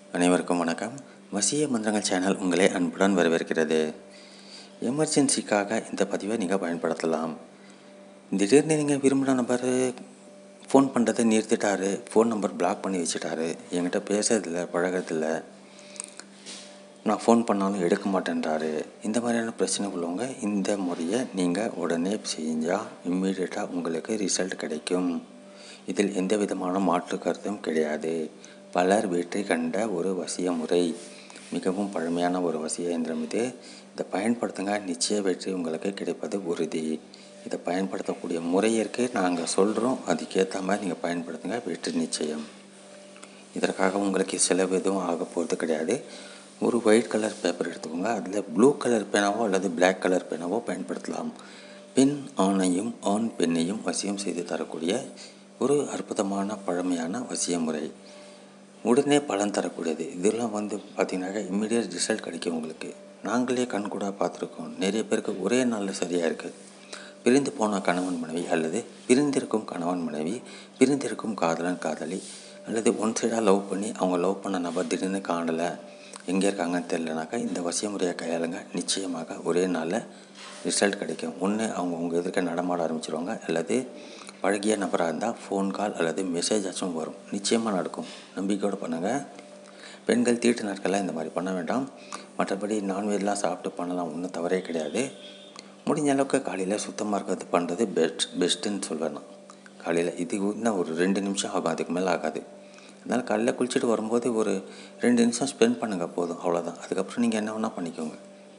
அனைவருக்கும் வணக்கம் வசிய மந்திரங்கள் சேனல் உங்களை அன்புடன் வரவேற்கிறது எமர்ஜென்சிக்காக இந்த பதிவை நீங்கள் பயன்படுத்தலாம் திடீர்னு நீங்கள் விரும்பின நபர் ஃபோன் பண்ணுறதை நிறுத்திட்டாரு ஃபோன் நம்பர் பிளாக் பண்ணி வச்சுட்டாரு என்கிட்ட பேசுறதில்ல பழகிறதில்ல நான் ஃபோன் பண்ணாலும் எடுக்க மாட்டேன்றாரு இந்த மாதிரியான பிரச்சனை உள்ளவங்க இந்த முறையை நீங்கள் உடனே செஞ்சால் இம்மீடியட்டாக உங்களுக்கு ரிசல்ட் கிடைக்கும் இதில் எந்த விதமான மாற்று கருத்தும் கிடையாது பலர் வெற்றி கண்ட ஒரு வசிய முறை மிகவும் பழமையான ஒரு வசிய இயந்திரம் இது இதை பயன்படுத்துங்க நிச்சய வெற்றி உங்களுக்கு கிடைப்பது உறுதி இதை பயன்படுத்தக்கூடிய முறையிற்கு நாங்கள் சொல்கிறோம் அதுக்கேற்ற மாதிரி நீங்கள் பயன்படுத்துங்க வெற்றி நிச்சயம் இதற்காக உங்களுக்கு செலவு எதுவும் ஆக போகிறது கிடையாது ஒரு ஒயிட் கலர் பேப்பர் எடுத்துக்கோங்க அதில் ப்ளூ கலர் பேனாவோ அல்லது பிளாக் கலர் பேனாவோ பயன்படுத்தலாம் பெண் ஆணையும் ஆண் பெண்ணையும் வசியம் செய்து தரக்கூடிய ஒரு அற்புதமான பழமையான வசிய முறை உடனே பலன் தரக்கூடியது இதெல்லாம் வந்து பார்த்திங்கனாக்கா இம்மிடியட் ரிசல்ட் கிடைக்கும் உங்களுக்கு நாங்களே கண்கூடாக பார்த்துருக்கோம் நிறைய பேருக்கு ஒரே நாளில் சரியாக இருக்குது பிரிந்து போன கணவன் மனைவி அல்லது பிரிந்திருக்கும் கணவன் மனைவி பிரிந்திருக்கும் காதலன் காதலி அல்லது ஒன் சைடாக லவ் பண்ணி அவங்க லவ் பண்ண நபர் திடீர்னு காணலை எங்கே இருக்காங்கன்னு தெரிலனாக்கா இந்த வசிய முறையை கையாளுங்க நிச்சயமாக ஒரே நாளில் ரிசல்ட் கிடைக்கும் ஒன்று அவங்க உங்கள் எதிர்க்க நடமாட ஆரம்பிச்சிருவாங்க அல்லது பழகிய நபராக இருந்தால் ஃபோன் கால் அல்லது மெசேஜ் ஆச்சும் வரும் நிச்சயமாக நடக்கும் நம்பிக்கையோடு பண்ணுங்கள் பெண்கள் தீட்டு நாட்களில் இந்த மாதிரி பண்ண வேண்டாம் மற்றபடி நான்வெஜ்லாம் சாப்பிட்டு பண்ணலாம் ஒன்றும் தவறே கிடையாது முடிஞ்ச அளவுக்கு காலையில் சுத்தமாக இருக்கிறது பண்ணுறது பெஸ்ட் பெஸ்ட்டுன்னு சொல்வேன் நான் காலையில் இது இன்னும் ஒரு ரெண்டு நிமிஷம் ஆகும் அதுக்கு மேலே ஆகாது அதனால் காலையில் குளிச்சுட்டு வரும்போது ஒரு ரெண்டு நிமிஷம் ஸ்பெண்ட் பண்ணுங்கள் போதும் அவ்வளோதான் அதுக்கப்புறம் நீங்கள் என்ன வேணால் பண்ணிக்கோங்க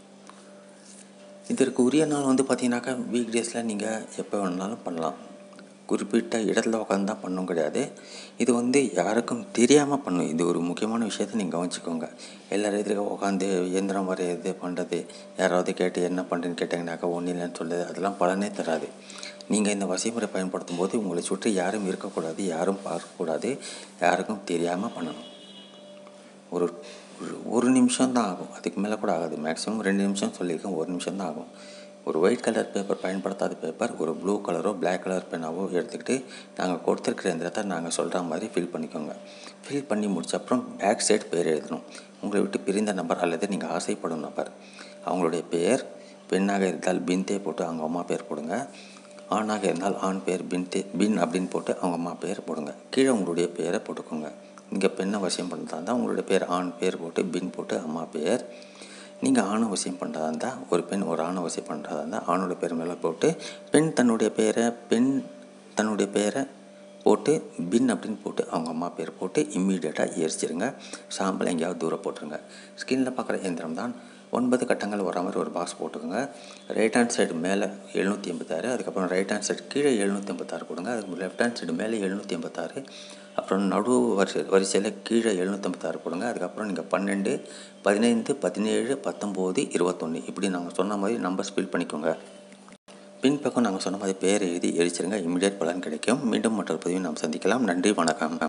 இதற்கு உரிய நாள் வந்து பார்த்தீங்கன்னாக்கா வீக் டேஸில் நீங்கள் எப்போ வேணாலும் பண்ணலாம் குறிப்பிட்ட இடத்துல உட்காந்து தான் பண்ணும் கிடையாது இது வந்து யாருக்கும் தெரியாமல் பண்ணும் இது ஒரு முக்கியமான விஷயத்த நீங்கள் கவனிச்சிக்கோங்க எல்லாரும் எதிர்க்க உட்காந்து இயந்திரம் வரையிறது பண்ணுறது யாராவது கேட்டு என்ன பண்ணுறேன்னு கேட்டிங்கனாக்கா ஒன்றும் இல்லைன்னு சொல்லுது அதெல்லாம் பலனே தராது நீங்கள் இந்த வசிமுறை பயன்படுத்தும் போது உங்களை சுற்றி யாரும் இருக்கக்கூடாது யாரும் பார்க்கக்கூடாது யாருக்கும் தெரியாமல் பண்ணணும் ஒரு ஒரு நிமிஷம் தான் ஆகும் அதுக்கு மேலே கூட ஆகாது மேக்ஸிமம் ரெண்டு நிமிஷம் சொல்லியிருக்கேன் ஒரு நிமிஷம் தான் ஆகும் ஒரு ஒயிட் கலர் பேப்பர் பயன்படுத்தாத பேப்பர் ஒரு ப்ளூ கலரோ பிளாக் கலர் பெனாவோ எடுத்துக்கிட்டு நாங்கள் கொடுத்துருக்குற இந்த இடத்த நாங்கள் சொல்கிற மாதிரி ஃபில் பண்ணிக்கோங்க ஃபில் பண்ணி முடிச்ச அப்புறம் பேக் சைட் பேர் எழுதணும் உங்களை விட்டு பிரிந்த நபர் அல்லது நீங்கள் ஆசைப்படும் நபர் அவங்களுடைய பெயர் பெண்ணாக இருந்தால் பின்தே போட்டு அவங்க அம்மா பேர் போடுங்க ஆணாக இருந்தால் ஆண் பேர் பின்தே பின் அப்படின்னு போட்டு அவங்க அம்மா பேர் போடுங்க கீழே உங்களுடைய பேரை போட்டுக்கோங்க நீங்கள் பெண்ணை வசியம் பண்ணுறதா இருந்தால் உங்களுடைய பேர் ஆண் பேர் போட்டு பின் போட்டு அம்மா பேர் நீங்கள் ஆணை வசியம் பண்ணுறதா இருந்தால் ஒரு பெண் ஒரு ஆணை வசியம் பண்ணுறதா இருந்தால் ஆணோட பேர் மேலே போட்டு பெண் தன்னுடைய பேரை பெண் தன்னுடைய பேரை போட்டு பின் அப்படின்னு போட்டு அவங்க அம்மா பேர் போட்டு இம்மீடியட்டாக எரிச்சிருங்க சாம்பல் எங்கேயாவது தூரம் போட்டுருங்க ஸ்கின்னில் பார்க்குற எந்திரம் தான் ஒன்பது கட்டங்கள் வர மாதிரி ஒரு பாக்ஸ் போட்டுக்கோங்க ரைட் ஹேண்ட் சைடு மேலே எழுநூற்றி எண்பத்தாறு அதுக்கப்புறம் ரைட் ஹேண்ட் சைடு கீழே எழுநூற்றி எண்பத்தாறு கொடுங்க அதுக்கு லெஃப்ட் ஹேண்ட் சைடு மேலே எழுநூற்றி எண்பத்தாறு அப்புறம் நடு வரிசை வரிசையில் கீழே எழுநூற்றம்பத்தாறு போடுங்க அதுக்கப்புறம் நீங்கள் பன்னெண்டு பதினைந்து பதினேழு பத்தொம்போது இருபத்தொன்று இப்படி நாங்கள் சொன்ன மாதிரி நம்பர்ஸ் ஃபில் பண்ணிக்கோங்க பின்பக்கம் நாங்கள் சொன்ன மாதிரி பேர் எழுதி எரிச்சிருங்க இமீடியட் பலன் கிடைக்கும் மீண்டும் மற்றொரு பதிவை நாம் சந்திக்கலாம் நன்றி வணக்கம்